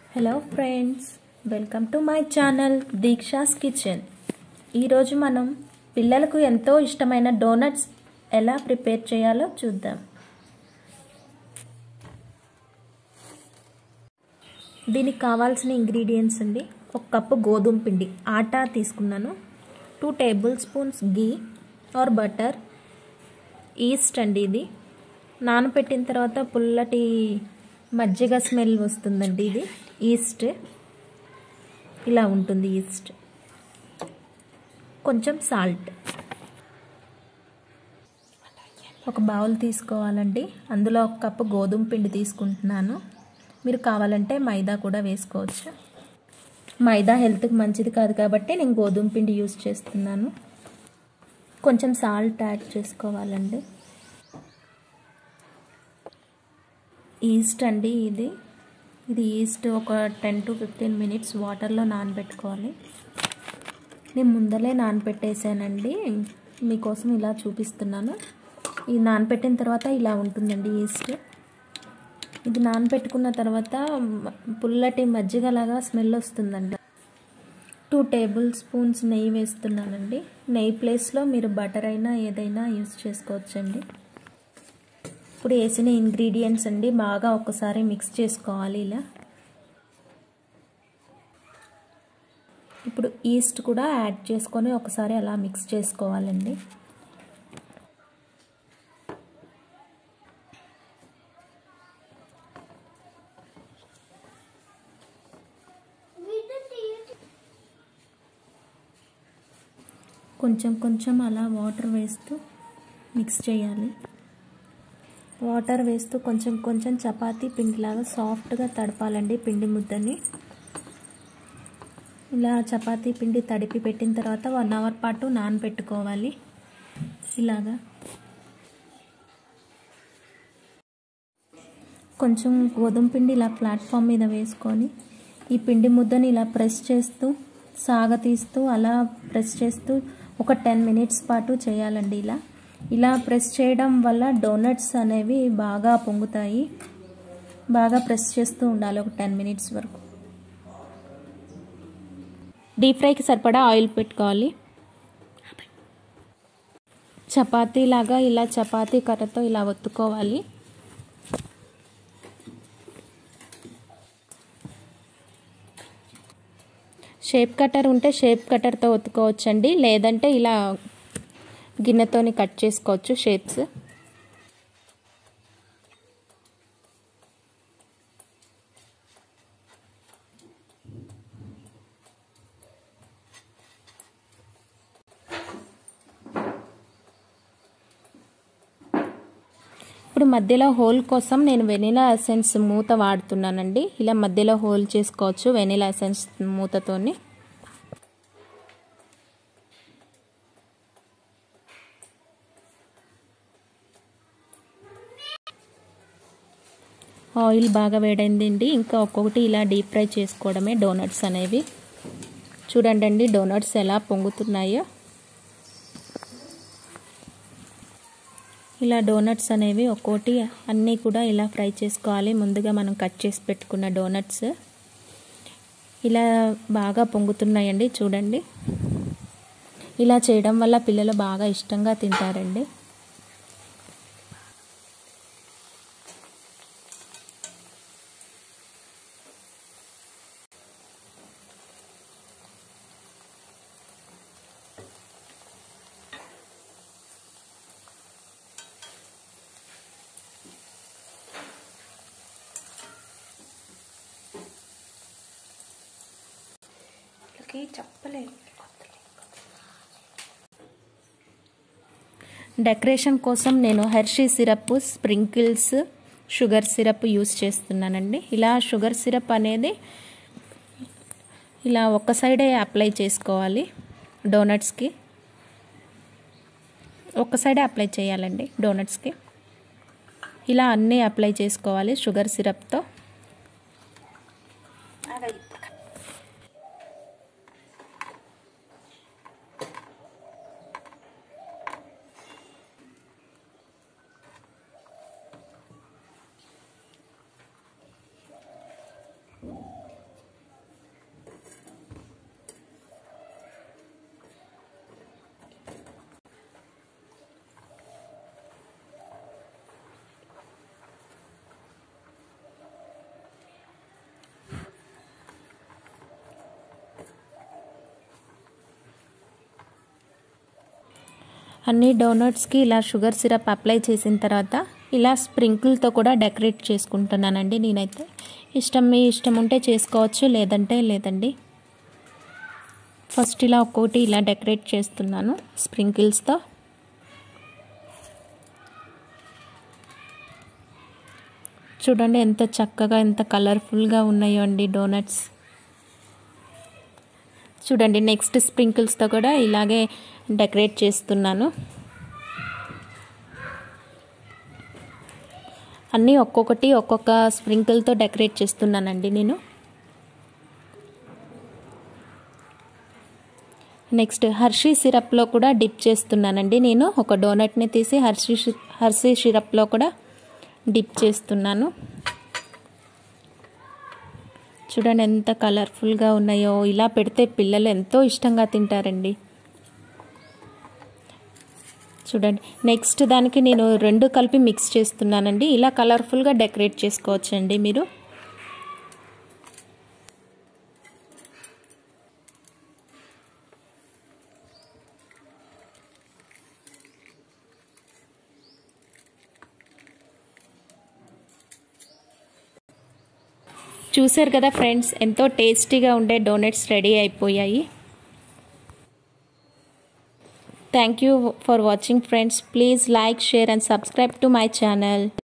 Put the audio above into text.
hello friends welcome to my channel Deeksha's kitchen ఈరోజు మనం పిల్లలకు ఎంతో ఇష్టమైన డోనట్స్ ఎలా ప్రిపేర్ చేయాలో చూద్దాం దీనికి కావాల్సిన ఇంగ్రీడియంట్స్ అండి ఒక కప్పు గోధుమ పిండి ఆటా తీసుకున్నాను two tablespoons ghee or butter yeast అండి ఇది నానబెట్టిన తర్వాత పుల్లటి మజ్జిగ స్మెల్ వస్తుందండి ఇది ఈస్ట్ ఇలా ఉంటుంది ఈస్ట్ కొంచెం సాల్ట్ ఒక బౌల్ తీసుకోవాలండి అందులో ఒక కప్పు గోధుమ పిండి తీసుకుంటున్నాను మీరు కావాలంటే మైదా కూడా వేసుకోవచ్చు మైదా హెల్త్కి మంచిది కాదు కాబట్టి నేను గోధుమ పిండి యూస్ చేస్తున్నాను కొంచెం సాల్ట్ యాడ్ చేసుకోవాలండి ఈస్ట్ అండి ఇది ఇది ఈస్ట్ ఒక టెన్ టు ఫిఫ్టీన్ మినిట్స్ వాటర్లో నానబెట్టుకోవాలి నేను ముందలే నానబెట్టేసానండి మీకోసం ఇలా చూపిస్తున్నాను ఈ నానబెట్టిన తర్వాత ఇలా ఉంటుందండి ఈస్ట్ ఇది నానబెట్టుకున్న తర్వాత పుల్లటి మజ్జిగలాగా స్మెల్ వస్తుందండి టూ టేబుల్ స్పూన్స్ నెయ్యి వేస్తున్నానండి నెయ్యి ప్లేస్లో మీరు బటర్ అయినా ఏదైనా యూస్ చేసుకోవచ్చండి ఇప్పుడు వేసిన ఇంగ్రీడియంట్స్ అండి బాగా ఒకసారి మిక్స్ చేసుకోవాలి ఇలా ఇప్పుడు ఈస్ట్ కూడా యాడ్ చేసుకొని ఒకసారి అలా మిక్స్ చేసుకోవాలండి కొంచెం కొంచెం అలా వాటర్ వేస్తూ మిక్స్ చేయాలి వాటర్ వేస్తూ కొంచెం కొంచెం చపాతీ పిండిలాగా సాఫ్ట్గా తడపాలండి పిండి ముద్దని ఇలా చపాతీ పిండి తడిపి పెట్టిన తర్వాత వన్ అవర్ పాటు నానబెట్టుకోవాలి ఇలాగా కొంచెం గోధుమ పిండి ఇలా ప్లాట్ఫామ్ మీద వేసుకొని ఈ పిండి ముద్దని ఇలా ప్రెస్ చేస్తూ సాగతీస్తూ అలా ప్రెస్ చేస్తూ ఒక టెన్ మినిట్స్ పాటు చేయాలండి ఇలా ఇలా ప్రెస్ చేయడం వల్ల డోనట్స్ అనేవి బాగా పొంగుతాయి బాగా ప్రెస్ చేస్తూ ఉండాలి ఒక టెన్ మినిట్స్ వరకు డీప్ ఫ్రైకి సరిపడా ఆయిల్ పెట్టుకోవాలి చపాతీ లాగా ఇలా చపాతీ కర్రతో ఇలా ఒత్తుకోవాలి షేప్ కటర్ ఉంటే షేప్ కటర్తో ఒత్తుకోవచ్చండి లేదంటే ఇలా గిన్నెతోని కట్ చేసుకోవచ్చు షేప్స్ ఇప్పుడు మధ్యలో హోల్ కోసం నేను వెనిలా ఎసెన్స్ మూత వాడుతున్నానండి ఇలా మధ్యలో హోల్ చేసుకోవచ్చు వెనిలా ఎసెన్స్ మూతతోని ఆయిల్ బాగా వేడైందండి ఇంకా ఒక్కొక్కటి ఇలా డీప్ ఫ్రై చేసుకోవడమే డోనట్స్ అనేవి చూడండి అండి డోనట్స్ ఎలా పొంగుతున్నాయో ఇలా డోనట్స్ అనేవి ఒక్కోటి అన్నీ కూడా ఇలా ఫ్రై చేసుకోవాలి ముందుగా మనం కట్ చేసి పెట్టుకున్న డోనట్స్ ఇలా బాగా పొంగుతున్నాయండి చూడండి ఇలా చేయడం వల్ల పిల్లలు బాగా ఇష్టంగా తింటారండి చెప్పలేదు డెకరేషన్ కోసం నేను Hershey syrup sprinkles sugar syrup use చేస్తున్నానండి ఇలా షుగర్ సిరప్ అనేది ఇలా ఒక సైడే అప్లై చేసుకోవాలి డోనట్స్కి ఒక సైడే అప్లై చేయాలండి డోనట్స్కి ఇలా అన్నీ అప్లై చేసుకోవాలి షుగర్ సిరప్తో అన్ని డోనట్స్కి ఇలా షుగర్ సిరప్ అప్లై చేసిన తర్వాత ఇలా స్ప్రింకిల్తో కూడా డెకరేట్ చేసుకుంటున్నానండి నేనైతే ఇష్టం మీ ఇష్టం ఉంటే చేసుకోవచ్చు లేదంటే లేదండి ఫస్ట్ ఇలా ఒక్కొక్కటి ఇలా డెకరేట్ చేస్తున్నాను స్ప్రింకిల్స్తో చూడండి ఎంత చక్కగా ఎంత కలర్ఫుల్గా ఉన్నాయో అండి డోనట్స్ చూడండి నెక్స్ట్ స్ప్రింకిల్స్తో కూడా ఇలాగే డెకరేట్ చేస్తున్నాను అన్నీ ఒక్కొక్కటి ఒక్కొక్క స్ప్రింకిల్తో డెకరేట్ చేస్తున్నానండి నేను నెక్స్ట్ హర్షీ సిరప్లో కూడా డిప్ చేస్తున్నానండి నేను ఒక డోనట్ని తీసి హర్షీ హర్షీ సిరప్లో కూడా డిప్ చేస్తున్నాను చూడండి ఎంత కలర్ఫుల్గా ఉన్నాయో ఇలా పెడితే పిల్లలు ఎంతో ఇష్టంగా తింటారండి చూడండి నెక్స్ట్ దానికి నేను రెండు కలిపి మిక్స్ చేస్తున్నానండి ఇలా కలర్ఫుల్గా డెకరేట్ చేసుకోవచ్చండి మీరు చూసారు కదా ఫ్రెండ్స్ ఎంతో టేస్టీగా ఉండే డోనట్స్ రెడీ అయిపోయాయి thank you for watching friends please like share and subscribe to my channel